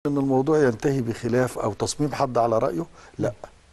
ان الموضوع ينتهي بخلاف او تصميم حد على رايه لا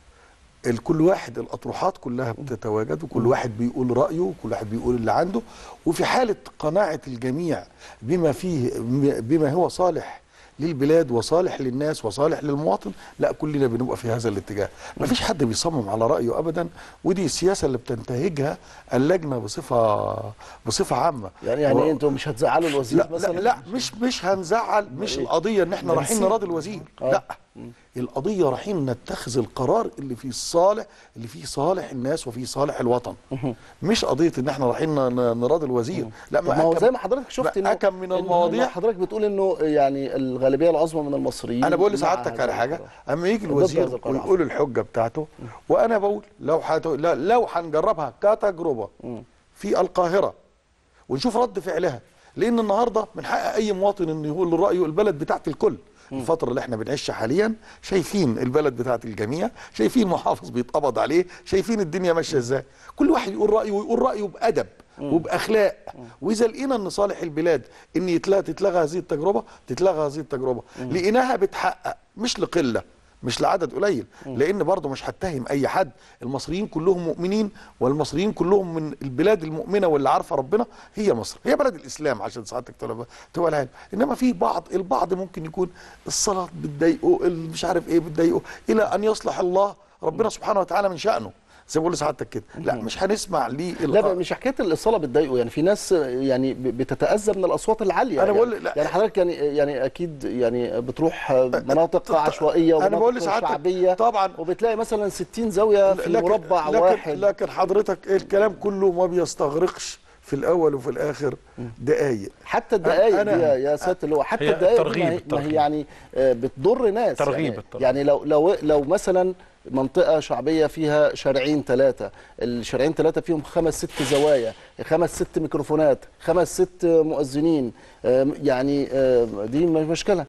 كل واحد الاطروحات كلها بتتواجد وكل واحد بيقول رايه وكل واحد بيقول اللي عنده وفي حاله قناعه الجميع بما فيه بما هو صالح للبلاد وصالح للناس وصالح للمواطن لا كلنا بنبقى في هذا الاتجاه ما فيش حد بيصمم على رايه ابدا ودي السياسه اللي بتنتهجها اللجنه بصفه بصفه عامه يعني يعني و- انتوا مش هتزعلوا الوزير لا مثلا لا, لا مش مش هنزعل مش القضيه ان احنا رايحين نسيب. نراضي الوزير آه. لا القضيه رايحين نتخذ القرار اللي فيه الصالح اللي فيه صالح الناس وفيه صالح الوطن مش قضيه ان احنا رايحين ن- ن- نراضي الوزير لا طب ما هو أكم- زي ما حضرتك شفت ما أكم من إن المواضيع حضرتك بتقول انه يعني الغالبيه العظمى من المصريين انا بقول مع لسعادتك هذا على حاجه القرار. اما يجي ضد الوزير هذا القرار. ويقول الحجه بتاعته وانا بقول لو حت... لا لو هنجربها كتجربه في القاهره ونشوف رد فعلها لان النهارده من حق اي مواطن انه يقول رايه البلد بتاعت الكل الفترة اللي احنا بنعيشها حاليا شايفين البلد بتاعت الجميع شايفين محافظ بيتقبض عليه شايفين الدنيا ماشية ازاي كل واحد يقول رأيه ويقول رأيه بأدب وبأخلاق وإذا لقينا أن صالح البلاد أن يتلغى تتلغى هذه التجربة تتلغى هذه التجربة لقيناها بتحقق مش لقلة مش لعدد قليل لان برضه مش هتهم اي حد المصريين كلهم مؤمنين والمصريين كلهم من البلاد المؤمنه واللي عارفه ربنا هي مصر هي بلد الاسلام عشان سعادتك تبقى تبقى العلم انما في بعض البعض ممكن يكون الصلاه بتضايقه ال- مش عارف ايه بتضايقه الى ان يصلح الله ربنا سبحانه وتعالى من شانه زي ما بقول لسعادتك كده لا مش هنسمع ليه لا بقى مش حكايه الاصاله بتضايقه يعني في ناس يعني ب- بتتاذى من الاصوات العاليه أنا يعني بقول لا. يعني حضرتك يعني يعني اكيد يعني بتروح مناطق عشوائيه أنا بقول ومناطق لسعادتك شعبيه طبعا وبتلاقي مثلا 60 زاويه في لكن- مربع لكن واحد لكن حضرتك الكلام كله ما بيستغرقش في الاول وفي الاخر دقايق حتى الدقائق أنا- دي يا- يا سياده اللواء حتى هي الدقائق دي الترغيب- ما هي- ما هي الترغيب. يعني آه، بتضر ناس ترغيب- يعني, الترغيب. يعني لو لو لو مثلا منطقه شعبيه فيها شارعين ثلاثه الشارعين ثلاثه فيهم خمس ست زوايا خمس ست ميكروفونات خمس ست مؤذنين آه، يعني آه، دي مشكله